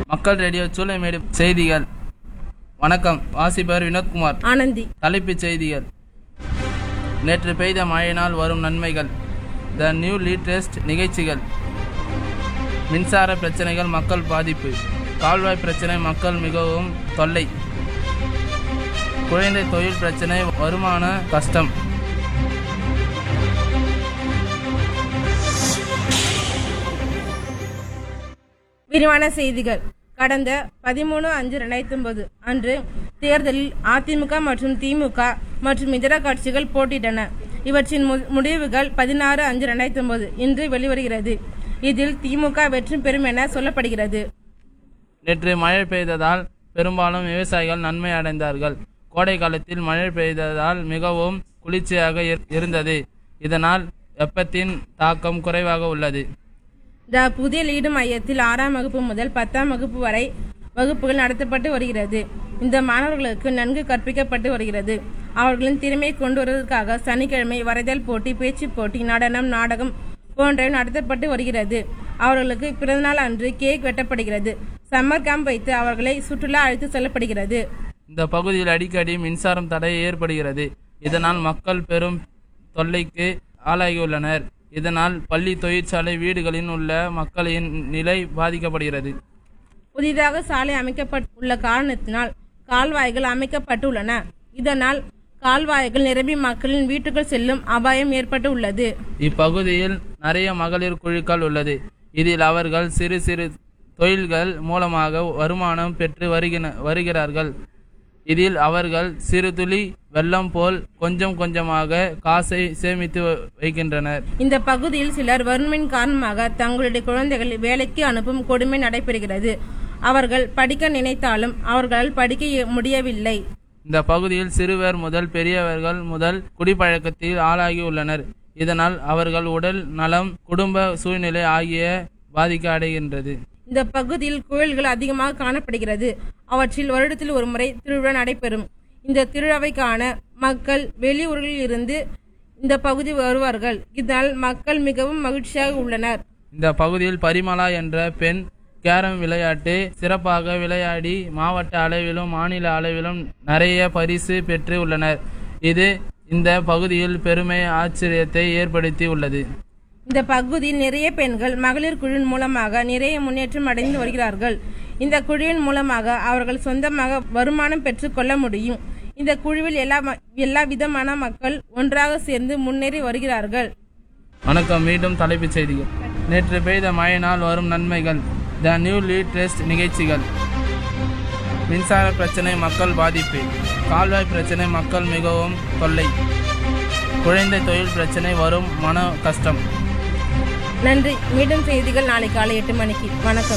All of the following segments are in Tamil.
மக்கள் ரேடியோ சூளைமேடு செய்திகள் வணக்கம் வாசிப்பவர் வினோத்குமார் ஆனந்தி தலைப்புச் செய்திகள் நேற்று பெய்த மழையினால் வரும் நன்மைகள் த நியூ லேட்டஸ்ட் நிகழ்ச்சிகள் மின்சார பிரச்சனைகள் மக்கள் பாதிப்பு கால்வாய் பிரச்சனை மக்கள் மிகவும் தொல்லை குழந்தை தொழில் பிரச்சனை வருமான கஷ்டம் விரிவான செய்திகள் கடந்த பதிமூணு அஞ்சு ரெண்டாயிரத்தி ஒன்பது அன்று தேர்தலில் அதிமுக மற்றும் திமுக மற்றும் இதர கட்சிகள் போட்டியிட்டன இவற்றின் மு- முடிவுகள் பதினாறு அஞ்சு ரெண்டாயிரத்தி ஒன்பது இன்று வெளிவருகிறது இதில் திமுக வெற்றி பெறும் என சொல்லப்படுகிறது நேற்று மழை பெய்ததால் பெரும்பாலும் விவசாயிகள் நன்மை அடைந்தார்கள் கோடை காலத்தில் மழை பெய்ததால் மிகவும் குளிர்ச்சியாக இரு- இருந்தது இதனால் வெப்பத்தின் தாக்கம் குறைவாக உள்ளது த புதிய லீடு மையத்தில் ஆறாம் வகுப்பு முதல் பத்தாம் வகுப்பு வரை வகுப்புகள் நடத்தப்பட்டு வருகிறது இந்த மாணவர்களுக்கு நன்கு கற்பிக்கப்பட்டு வருகிறது அவர்களின் திறமையை கொண்டு வருவதற்காக சனிக்கிழமை வரைதல் போட்டி பேச்சு போட்டி நடனம் நாடகம் போன்றவை நடத்தப்பட்டு வருகிறது அவர்களுக்கு பிறந்தநாள் அன்று கேக் வெட்டப்படுகிறது சம்மர் கேம்ப் வைத்து அவர்களை சுற்றுலா அழைத்து செல்லப்படுகிறது இந்த பகுதியில் அடிக்கடி மின்சாரம் தடை ஏற்படுகிறது இதனால் மக்கள் பெரும் தொல்லைக்கு ஆளாகியுள்ளனர் இதனால் பள்ளி தொழிற்சாலை வீடுகளில் உள்ள மக்களின் நிலை பாதிக்கப்படுகிறது புதிதாக சாலை அமைக்கப்பட்டுள்ள காரணத்தினால் கால்வாய்கள் அமைக்கப்பட்டுள்ளன இதனால் கால்வாய்கள் நிரம்பி மக்களின் வீட்டுக்குள் செல்லும் அபாயம் ஏற்பட்டு உள்ளது இப்பகுதியில் நிறைய மகளிர் குழுக்கள் உள்ளது இதில் அவர்கள் சிறு சிறு தொழில்கள் மூலமாக வருமானம் பெற்று வருகின வருகிறார்கள் இதில் அவர்கள் சிறு துளி வெள்ளம் போல் கொஞ்சம் கொஞ்சமாக காசை சேமித்து வ- வைக்கின்றனர் இந்த பகுதியில் சிலர் வறுமையின் காரணமாக தங்களுடைய குழந்தைகளை வேலைக்கு அனுப்பும் கொடுமை நடைபெறுகிறது அவர்கள் படிக்க நினைத்தாலும் அவர்களால் படிக்க இய- முடியவில்லை இந்த பகுதியில் சிறுவர் முதல் பெரியவர்கள் முதல் குடிப்பழக்கத்தில் ஆளாகி உள்ளனர் இதனால் அவர்கள் உடல் நலம் குடும்ப சூழ்நிலை ஆகிய பாதிக்க அடைகின்றது இந்த பகுதியில் கோயில்கள் அதிகமாக காணப்படுகிறது அவற்றில் வருடத்தில் ஒரு முறை திருவிழா நடைபெறும் இந்த திருவிழாவை காண மக்கள் வெளியூர்களில் இருந்து இந்த பகுதி வருவார்கள் இதனால் மக்கள் மிகவும் மகிழ்ச்சியாக உள்ளனர் இந்த பகுதியில் பரிமளா என்ற பெண் கேரம் விளையாட்டு சிறப்பாக விளையாடி மாவட்ட அளவிலும் மாநில அளவிலும் நிறைய பரிசு பெற்று உள்ளனர் இது இந்த பகுதியில் பெருமை ஆச்சரியத்தை ஏற்படுத்தி உள்ளது இந்த பகுதியில் நிறைய பெண்கள் மகளிர் குழுவின் மூலமாக நிறைய முன்னேற்றம் அடைந்து வருகிறார்கள் இந்த குழுவின் மூலமாக அவர்கள் சொந்தமாக வருமானம் பெற்றுக்கொள்ள முடியும் இந்த குழுவில் எல்லா ம- எல்லா விதமான மக்கள் ஒன்றாக சேர்ந்து முன்னேறி வருகிறார்கள் வணக்கம் மீண்டும் தலைப்புச் செய்திகள் நேற்று பெய்த மழையினால் வரும் நன்மைகள் த நியூ லேட்டஸ்ட் நிகழ்ச்சிகள் மின்சார பிரச்சனை மக்கள் பாதிப்பு கால்வாய் பிரச்சனை மக்கள் மிகவும் தொல்லை குழந்தை தொழில் பிரச்சனை வரும் மன கஷ்டம் நன்றி மீண்டும் செய்திகள் நாளை காலை எட்டு மணிக்கு வணக்கம்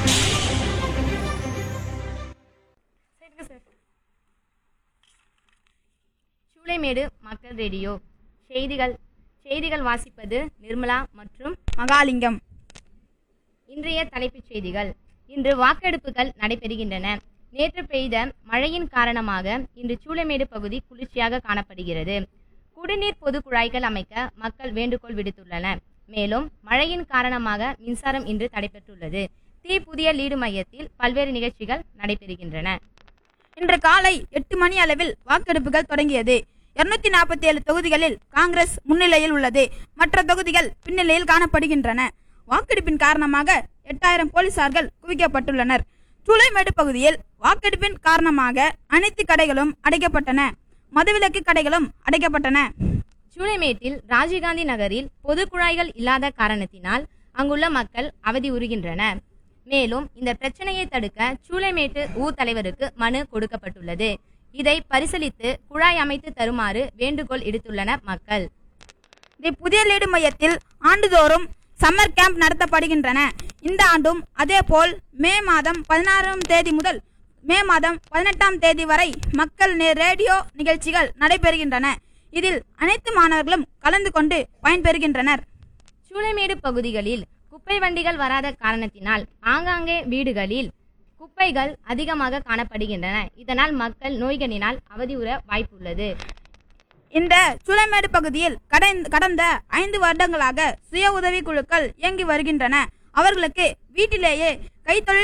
சூளைமேடு மக்கள் ரேடியோ செய்திகள் செய்திகள் வாசிப்பது நிர்மலா மற்றும் மகாலிங்கம் இன்றைய தலைப்புச் செய்திகள் இன்று வாக்கெடுப்புகள் நடைபெறுகின்றன நேற்று பெய்த மழையின் காரணமாக இன்று சூளைமேடு பகுதி குளிர்ச்சியாக காணப்படுகிறது குடிநீர் பொது குழாய்கள் அமைக்க மக்கள் வேண்டுகோள் விடுத்துள்ளனர் மேலும் மழையின் காரணமாக மின்சாரம் இன்று தடைபெற்றுள்ளது தி புதிய லீடு மையத்தில் பல்வேறு நிகழ்ச்சிகள் நடைபெறுகின்றன இன்று காலை எட்டு மணி அளவில் வாக்கெடுப்புகள் தொடங்கியது இருநூத்தி நாற்பத்தி ஏழு தொகுதிகளில் காங்கிரஸ் முன்னிலையில் உள்ளது மற்ற தொகுதிகள் பின்னிலையில் காணப்படுகின்றன வாக்கெடுப்பின் காரணமாக எட்டாயிரம் போலீசார்கள் குவிக்கப்பட்டுள்ளனர் சூளைமேடு பகுதியில் வாக்கெடுப்பின் காரணமாக அனைத்து கடைகளும் அடைக்கப்பட்டன மதுவிலக்கு கடைகளும் அடைக்கப்பட்டன சூளைமேட்டில் ராஜீவ்காந்தி நகரில் பொது குழாய்கள் இல்லாத காரணத்தினால் அங்குள்ள மக்கள் அவதி உறுகின்றனர் மேலும் இந்த பிரச்சனையை தடுக்க சூளைமேட்டு ஊர் தலைவருக்கு மனு கொடுக்கப்பட்டுள்ளது இதை பரிசீலித்து குழாய் அமைத்து தருமாறு வேண்டுகோள் இடுத்துள்ளனர் மக்கள் தி புதிய லீடு மையத்தில் ஆண்டுதோறும் சம்மர் கேம்ப் நடத்தப்படுகின்றன இந்த ஆண்டும் அதேபோல் மே மாதம் பதினாறாம் தேதி முதல் மே மாதம் பதினெட்டாம் தேதி வரை மக்கள் நே- ரேடியோ நிகழ்ச்சிகள் நடைபெறுகின்றன இதில் அனைத்து மாணவர்களும் கலந்து கொண்டு பயன்பெறுகின்றனர் சூளைமேடு பகுதிகளில் குப்பை வண்டிகள் வராத காரணத்தினால் ஆங்காங்கே வீடுகளில் குப்பைகள் அதிகமாக காணப்படுகின்றன இதனால் மக்கள் நோய்களினால் அவதியுற வாய்ப்புள்ளது இந்த சூளைமேடு பகுதியில் கடந்த கடந்த ஐந்து வருடங்களாக சுய உதவி குழுக்கள் இயங்கி வருகின்றன அவர்களுக்கு வீட்டிலேயே கைத்தொழில்